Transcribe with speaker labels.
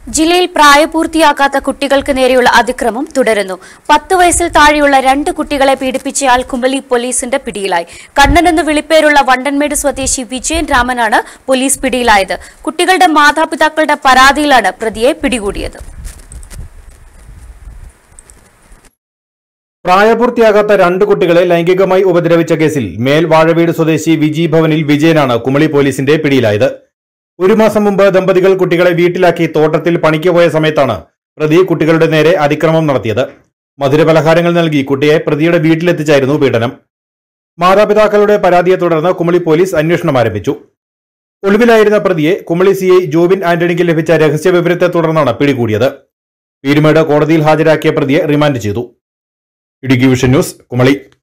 Speaker 1: ജില്ലയിൽ പ്രായപൂർത്തിയാകാത്ത കുട്ടികൾക്ക് നേരെയുള്ള അതിക്രമം തുടരുന്നു പത്ത് വയസ്സിൽ താഴെയുള്ള രണ്ട് കുട്ടികളെ പീഡിപ്പിച്ചയാൾ കുമ്പളി പോലീസിന്റെ പിടിയിലായി കണ്ണൻ എന്ന് വിളിപ്പേരുള്ള വണ്ടൻമേട് സ്വദേശി വിജയൻ രാമനാണ് പോലീസ് പിടിയിലായത് കുട്ടികളുടെ മാതാപിതാക്കളുടെ പരാതിയിലാണ് പ്രതിയെ പിടികൂടിയത്
Speaker 2: പ്രായപൂർത്തിയാകാത്ത രണ്ട് കുട്ടികളെ ലൈംഗികമായി ഉപദ്രവിച്ച കേസിൽ മേൽ വാഴവീട് സ്വദേശി വിജി ഭവനിൽ വിജയനാണ് കുമളി പോലീസിന്റെ പിടിയിലായത് ഒരു മാസം മുമ്പ് ദമ്പതികൾ കുട്ടികളെ വീട്ടിലാക്കി തോട്ടത്തിൽ പണിക്ക് പോയ സമയത്താണ് പ്രതി കുട്ടികളുടെ നേരെ അതിക്രമം നടത്തിയത് മധുരപലഹാരങ്ങൾ നൽകി കുട്ടിയെ പ്രതിയുടെ വീട്ടിലെത്തിച്ചായിരുന്നു പീഡനം മാതാപിതാക്കളുടെ പരാതിയെ തുടർന്ന് കുമളി പോലീസ് അന്വേഷണം ആരംഭിച്ചു ഒളിവിലായിരുന്ന പ്രതിയെ കുമളി സി ഐ ജോബിൻ ആന്റണിക്ക് ലഭിച്ച രഹസ്യവിവരത്തെ തുടർന്നാണ് പിടികൂടിയത് പീരുമേട് കോടതിയിൽ ഹാജരാക്കിയ പ്രതിയെ റിമാൻഡ് ചെയ്തു ഇടുക്കി വിഷൻ ന്യൂസ് കുമളി